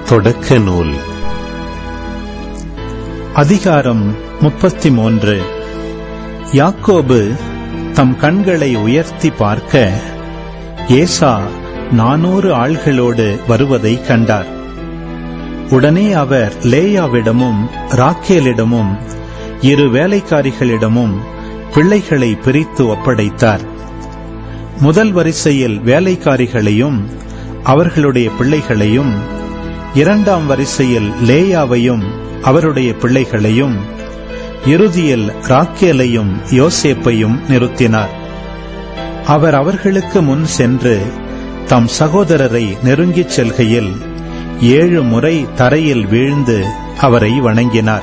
தொடக்க நூல் அதிகாரம் முப்பத்தி மூன்று யாக்கோபு தம் கண்களை உயர்த்தி பார்க்க ஏசா நானூறு ஆள்களோடு வருவதை கண்டார் உடனே அவர் லேயாவிடமும் ராக்கேலிடமும் இரு வேலைக்காரிகளிடமும் பிள்ளைகளை பிரித்து ஒப்படைத்தார் முதல் வரிசையில் வேலைக்காரிகளையும் அவர்களுடைய பிள்ளைகளையும் இரண்டாம் வரிசையில் லேயாவையும் அவருடைய பிள்ளைகளையும் இறுதியில் ராக்கேலையும் யோசேப்பையும் நிறுத்தினார் அவர் அவர்களுக்கு முன் சென்று தம் சகோதரரை நெருங்கிச் செல்கையில் ஏழு முறை தரையில் வீழ்ந்து அவரை வணங்கினார்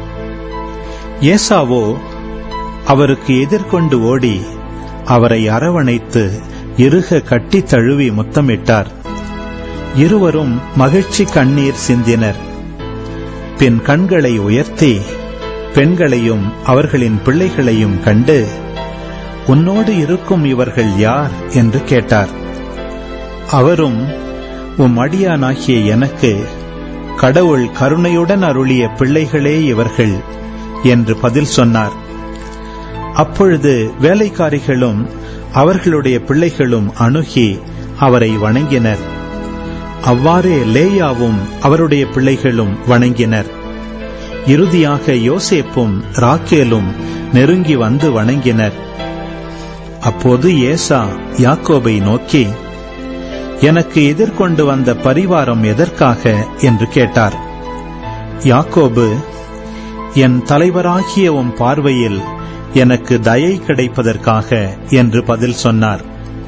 ஏசாவோ அவருக்கு எதிர்கொண்டு ஓடி அவரை அரவணைத்து இறுக கட்டி தழுவி முத்தமிட்டார் இருவரும் மகிழ்ச்சி கண்ணீர் சிந்தினர் பின் கண்களை உயர்த்தி பெண்களையும் அவர்களின் பிள்ளைகளையும் கண்டு உன்னோடு இருக்கும் இவர்கள் யார் என்று கேட்டார் அவரும் உம் அடியானாகிய எனக்கு கடவுள் கருணையுடன் அருளிய பிள்ளைகளே இவர்கள் என்று பதில் சொன்னார் அப்பொழுது வேலைக்காரிகளும் அவர்களுடைய பிள்ளைகளும் அணுகி அவரை வணங்கினர் அவ்வாறே லேயாவும் அவருடைய பிள்ளைகளும் வணங்கினர் இறுதியாக யோசேப்பும் ராக்கேலும் நெருங்கி வந்து வணங்கினர் அப்போது ஏசா யாக்கோபை நோக்கி எனக்கு எதிர்கொண்டு வந்த பரிவாரம் எதற்காக என்று கேட்டார் யாக்கோபு என் தலைவராகிய உம் பார்வையில் எனக்கு தயை கிடைப்பதற்காக என்று பதில் சொன்னார்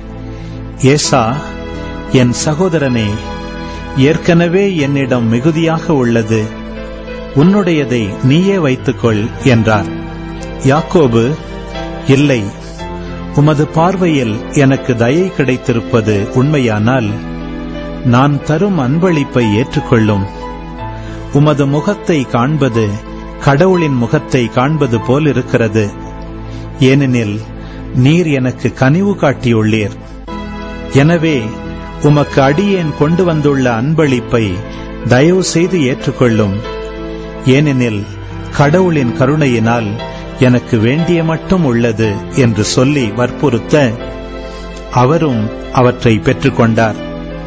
ஏசா என் சகோதரனே ஏற்கனவே என்னிடம் மிகுதியாக உள்ளது உன்னுடையதை நீயே வைத்துக்கொள் என்றார் யாக்கோபு இல்லை உமது பார்வையில் எனக்கு தயை கிடைத்திருப்பது உண்மையானால் நான் தரும் அன்பளிப்பை ஏற்றுக்கொள்ளும் உமது முகத்தை காண்பது கடவுளின் முகத்தை காண்பது போல் இருக்கிறது ஏனெனில் நீர் எனக்கு கனிவு காட்டியுள்ளீர் எனவே உமக்கு அடியேன் கொண்டு வந்துள்ள அன்பளிப்பை தயவு செய்து ஏற்றுக்கொள்ளும் ஏனெனில் கடவுளின் கருணையினால் எனக்கு வேண்டிய மட்டும் உள்ளது என்று சொல்லி வற்புறுத்த அவரும் அவற்றை பெற்றுக்கொண்டார்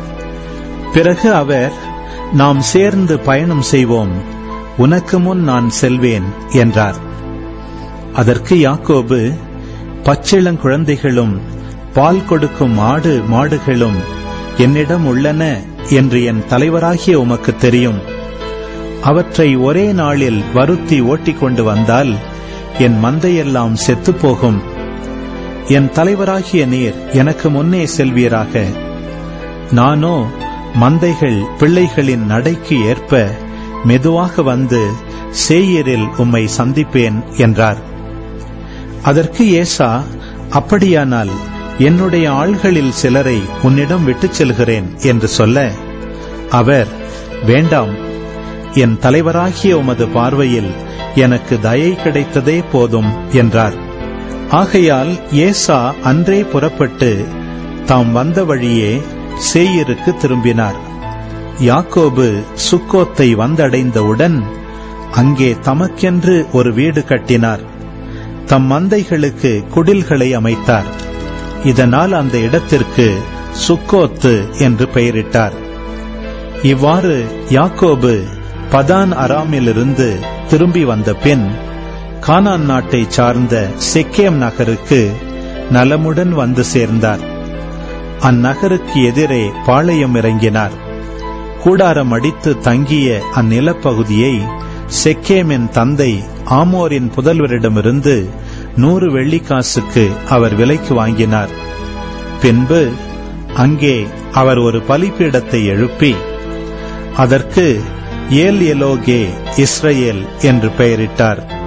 பிறகு அவர் நாம் சேர்ந்து பயணம் செய்வோம் உனக்கு முன் நான் செல்வேன் என்றார் அதற்கு யாக்கோபு பச்சிளங்குழந்தைகளும் பால் கொடுக்கும் ஆடு மாடுகளும் என்னிடம் உள்ளன என்று என் தலைவராகிய உமக்கு தெரியும் அவற்றை ஒரே நாளில் வருத்தி ஓட்டிக் கொண்டு வந்தால் என் மந்தையெல்லாம் செத்துப்போகும் என் தலைவராகிய நீர் எனக்கு முன்னே செல்வீராக நானோ மந்தைகள் பிள்ளைகளின் நடைக்கு ஏற்ப மெதுவாக வந்து சேயரில் உம்மை சந்திப்பேன் என்றார் அதற்கு ஏசா அப்படியானால் என்னுடைய ஆள்களில் சிலரை உன்னிடம் விட்டுச் செல்கிறேன் என்று சொல்ல அவர் வேண்டாம் என் தலைவராகிய உமது பார்வையில் எனக்கு தயை கிடைத்ததே போதும் என்றார் ஆகையால் ஏசா அன்றே புறப்பட்டு தாம் வந்த வழியே சேயிருக்கு திரும்பினார் யாக்கோபு சுக்கோத்தை வந்தடைந்தவுடன் அங்கே தமக்கென்று ஒரு வீடு கட்டினார் தம் மந்தைகளுக்கு குடில்களை அமைத்தார் இதனால் அந்த இடத்திற்கு சுக்கோத்து என்று பெயரிட்டார் இவ்வாறு யாக்கோபு பதான் அராமிலிருந்து திரும்பி வந்த பின் கானான் நாட்டை சார்ந்த செக்கேம் நகருக்கு நலமுடன் வந்து சேர்ந்தார் அந்நகருக்கு எதிரே பாளையம் இறங்கினார் கூடாரம் அடித்து தங்கிய அந்நிலப்பகுதியை செக்கேமின் தந்தை ஆமோரின் புதல்வரிடமிருந்து நூறு வெள்ளிக்காசுக்கு அவர் விலைக்கு வாங்கினார் பின்பு அங்கே அவர் ஒரு பலிப்பீடத்தை எழுப்பி அதற்கு ஏல் எலோகே இஸ்ரேல் என்று பெயரிட்டார்